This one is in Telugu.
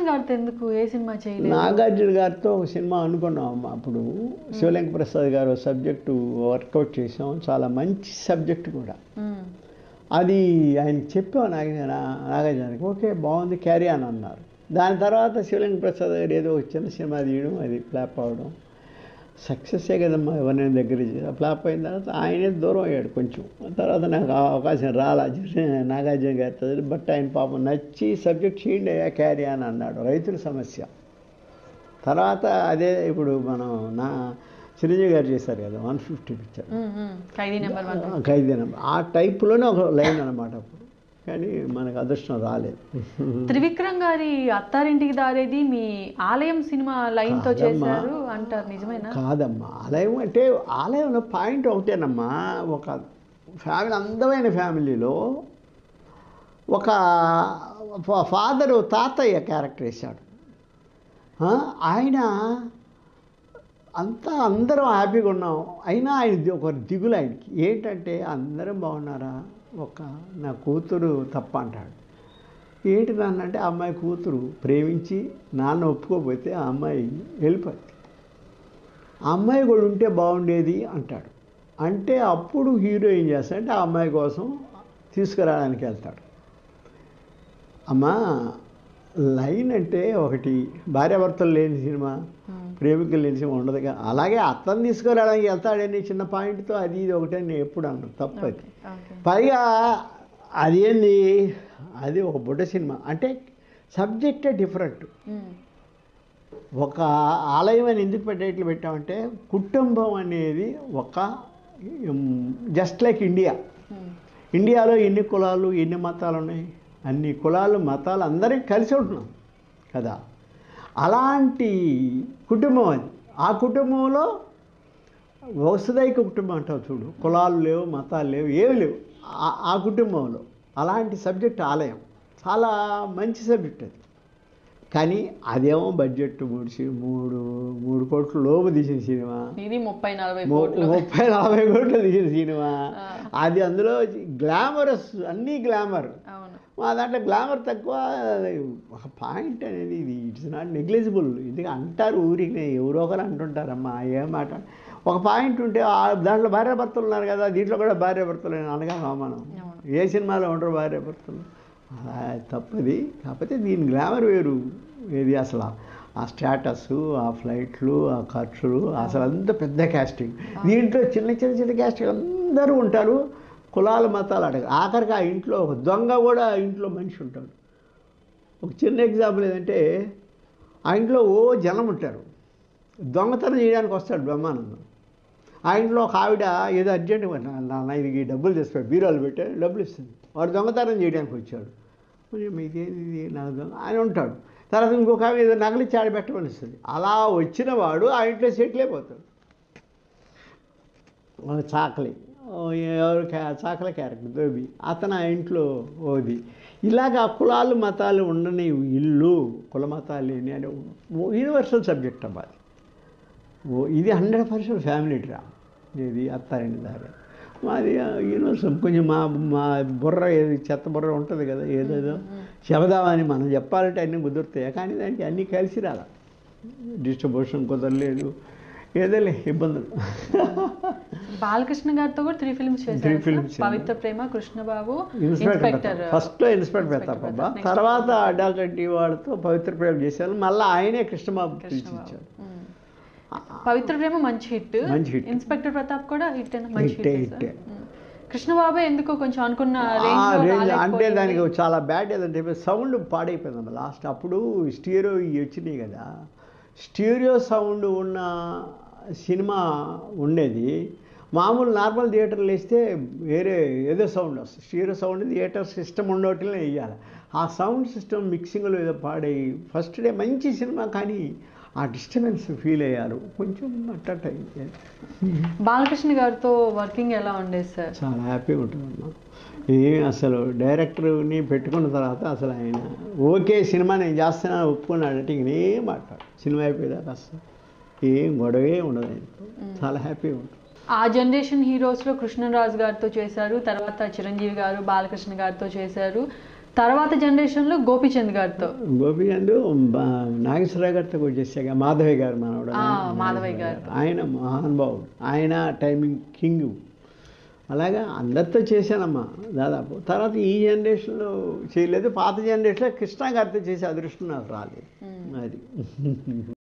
గారితో ఎందుకు ఏ సినిమా చేయలేదు నాగార్జున గారితో ఒక సినిమా అనుకున్నాం అమ్మ అప్పుడు శివలింగ ప్రసాద్ గారు సబ్జెక్టు వర్కౌట్ చేసాం చాలా మంచి సబ్జెక్ట్ కూడా మ్మ్. అది ఆయన చెప్పాం నాగ నాగార్జునకి ఓకే బాగుంది క్యారీ అని అన్నారు దాని తర్వాత శివలింగ ప్రసాద్ గారు ఏదో ఒక చిన్న సినిమా తీయడం అది ఫ్లాప్ అవడం సక్సెస్సే కదమ్మా ఎవరినైనా దగ్గర చేసి ఫ్లాప్ అయిన తర్వాత ఆయనే దూరం అయ్యాడు కొంచెం ఆ తర్వాత నాకు ఆ అవకాశం రాలా నాగార్జున గారితో బట్ ఆయన పాపం నచ్చి సబ్జెక్ట్ చేయండి అయ్యా క్యారీ అని అన్నాడు రైతుల సమస్య తర్వాత అదే ఇప్పుడు మనం నా చిరంజీవి గారు చేశారు కదా వన్ ఫిఫ్టీ పిక్చర్ మ్మ్, మ్మ్. Khaidi number one Khaidi number ఆ టైప్లోనే ఒక లైన్ అనమాట అప్పుడు కానీ మనకు అదృష్టం రాలేదు త్రివిక్రమ్ గారి అత్తారింటికి దారేది మీ ఆలయం సినిమా లైన్ తో కాదమ్మా. చేశారు అంటారు నిజమేనా కాదమ్మా ఆలయం అంటే ఆలయంలో పాయింట్ ఒకటేనమ్మా ఒక ఫ్యామిలీ అందమైన ఫ్యామిలీలో ఒక ఫా- ఫాదరు తాతయ్య క్యారెక్టర్ వేశాడు ఆ, ఆయన అంతా అందరం హ్యాపీగా ఉన్నాం అయినా ఆయన ది- ఒక దిగులు ఆయనకి ఏంటంటే అందరం బాగున్నారా ఒక నా కూతురు తప్ప అంటాడు ఏంటి నాన్న అంటే ఆ అమ్మాయి కూతురు ప్రేమించి నాన్న ఒప్పుకోకపోతే ఆ అమ్మాయి వెళ్ళిపోద్ది ఆ అమ్మాయి కూడా ఉంటే బాగుండేది అంటాడు అంటే అప్పుడు హీరో ఏం చేస్తాడంటే ఆ అమ్మాయి కోసం తీసుకురావడానికి వెళ్తాడు అమ్మా లైన్ అంటే ఒకటి భార్యాభర్తలు లేని సినిమా మ్మ్. ప్రేమికులు లేని సినిమా ఉండదుగా అలాగే అత్తను తీసుకురావడానికి వెళ్తాడని చిన్న పాయింట్తో అది ఇది ఒకటే నేను ఎప్పుడు అన్నాను తప్పది ఓకే పైగా అదేంది అది ఒక బుడ్డ సినిమా అంటే సబ్జెక్టే డిఫరెంట్ మ్మ్. ఒక ఆలయం అని ఎందుకు పెట్టేట్లు పెట్టామంటే కుటుంబం అనేది ఒక జస్ట్ లైక్ ఇండియా మ్మ్. ఇండియాలో ఎన్ని కులాలు ఎన్ని మతాలు ఉన్నాయి అన్ని కులాలు మతాలు అందరం కలిసి ఉంటున్నాం కదా అలాంటి కుటుంబం అది ఆ కుటుంబంలో వసుదైక కుటుంబం అంటావు చూడు కులాలు లేవు మతాలు లేవు ఏవి లేవు ఆ- ఆ కుటుంబంలో అలాంటి సబ్జెక్ట్ ఆలయం చాలా మంచి సబ్జెక్ట్ అది కానీ అదేమో బడ్జెట్ మూడు సి- మూడు మూడు కోట్ల లోపు తీసిన సినిమా ఇది ముప్పై నలభై ము- కోట్లు ముప్పై నలభై కోట్లు తీసిన సినిమా ఆ. అది అందులో గ్లామరస్ అన్నీ గ్లామర్ అవును మా దాంట్లో గ్లామర్ తక్కువ ఒక పాయింట్ అనేది ఇది ఇట్స్ నాట్ నెగ్లిజిబుల్ ఇది అంటారు ఊరికి ఎవరో ఒకరు అంటుంటారమ్మా ఏం మాట ఒక పాయింట్ ఉంటే ఆ దాంట్లో భార్య భర్తలు ఉన్నారు కదా దీంట్లో కూడా భార్య భర్తలు అనగా మనం అవును. ఏ సినిమాలో ఉండరు భార్య భర్తలు అలా తప్పది కాకపోతే దీని గ్లామర్ వేరు ఏది అసలు ఆ- ఆ స్టేటస్ ఆ ఫ్లైట్లు ఆ ఖర్చులు అసలు అంత పెద్ద క్యాస్టింగ్ దీంట్లో చిన్న చిన్న చిన్న క్యాస్టింగ్ అందరూ ఉంటారు కులాల మతాలు అడగ ఆఖరికి ఆ ఇంట్లో ఒక దొంగ కూడా ఆ ఇంట్లో మనిషి ఉంటాడు ఒక చిన్న ఎగ్జాంపుల్ ఏంటంటే ఆ ఇంట్లో ఓ జనం ఉంటారు దొంగతనం చేయడానికి వస్తాడు బ్రహ్మానందం ఆ ఇంట్లో ఒక ఆవిడ ఏదో అర్జెంటుగా నాన్న ఇది డబ్బులు తెస్తాడు బీరాలు పెట్టే డబ్బులు ఇస్తుంది వాడు దొంగతనం చేయడానికి వచ్చాడు మరి మీదేది ఇది నాకు దొంగ అని ఉంటాడు తర్వాత ఇంకొక ఆమె ఏదో నగలిచ్చి ఆడ పెట్టమని ఇస్తుంది అలా వచ్చిన వాడు ఆ ఇంట్లో సెటిల్ అయిపోతాడు ఒక చాకలి ఓ ఎవరు క్యా- చాకలి క్యారెక్టర్ దోబి అతను ఆ ఇంట్లో ఓది ఇలాగ ఆ కులాలు మతాలు ఉండని ఇల్లు కుల మతాలు లేని అని యూనివర్సల్ సబ్జెక్ట్ అబ్బా అది. ఓ ఇది హండ్రెడ్ పర్సెంట్ ఫ్యామిలీ డ్రా ఇది అత్తారింటి దారి మాది యూనివర్సల్ కొంచెం మా మా బుర్ర ఏది చెత్త బుర్ర ఉంటుంది కదా ఏదేదో చెబదామని మనం చెప్పాలంటే అన్నీ కుదురుతాయి కానీ దానికి అన్నీ కలిసి రాల డిస్ట్రిబ్యూషన్ కుదరలేదు ఏదోలే ఇబ్బందులు బాలకృష్ణ గారితో కూడా త్రీ ఫిల్మ్స్ Three చేశారు films సార్. Pavitra Prema Krishnababu inspector inspector first inspector పెడతాపబ్బా Next. తర్వాత అడ్డాకంటి వాడితో పవిత్ర ప్రేమ చేశాను మళ్ళీ ఆయనే కృష్ణబాబు పిలిచి కృష్ణబాబు ఇచ్చాడు మ్మ్. పవిత్ర ప్రేమ మంచి హిట్ మంచి hit. ఇన్స్పెక్టర్ ప్రతాప్ కూడా హిట్ మంచి Hit ఏ, హిట్ hit ఏ. కృష్ణబాబు ఎందుకో కొంచెం అనుకున్న ఆ range లో రేంజ్ అంటే రాలేకపోయింది. దానికి చాలా బ్యాడ్ ఏదంటే సౌండ్ పాడైపోయిందమ్మా లాస్ట్ అప్పుడు స్టీరియో ఇవి వచ్చినాయి కదా స్టీరియో సౌండ్ ఉన్న సినిమా ఉండేది మామూలు నార్మల్ థియేటర్లు వేస్తే వేరే ఏదో సౌండ్ వస్తుంది స్టీరియో సౌండ్ థియేటర్ సిస్టమ్ ఉండేటిలో వేయాలి ఆ సౌండ్ సిస్టమ్ మిక్సింగ్లో ఏదో పాడై ఫస్ట్ డే మంచి సినిమా కానీ ఆ డిస్టర్బెన్స్ ఫీల్ అయ్యారు కొంచెం అట్టట్టు అయింది బాలకృష్ణ గారితో వర్కింగ్ ఎలా ఉండేది సార్ చాలా హ్యాపీగా ఉంటుందమ్మా ఏం అసలు డైరెక్టర్ని పెట్టుకున్న తర్వాత అసలు ఆయన ఓకే సినిమా నేను చేస్తున్నా ఒప్పుకున్నాడంటే ఇంకేం మాట్లాడు సినిమా అయిపోయేదాకా అసలు ఏం గొడవే ఉండదు ఆయనతో చాలా హ్యాపీగా ఉంటుంది ఆ జనరేషన్ హీరోస్లో కృష్ణరాజు గారితో చేశారు తర్వాత చిరంజీవి గారు బాలకృష్ణ గారితో చేశారు తర్వాత జనరేషన్లో గోపీచంద్ గారితో గోపి అండ్ నాగేశ్వరరావు గారితో కూడా చేశాక మాధవయ్య గారు మనవడు ఆ, మాధవయ్య గారు. ఆయన మహానుభావుడు ఆయన టైమింగ్ కింగ్ అలాగా అందరితో చేశానమ్మా దాదాపు తర్వాత ఈ జనరేషన్లో చేయలేదు పాత జనరేషన్లో కృష్ణ గారితో చేసే అదృష్టం నాకు రాలేదు అది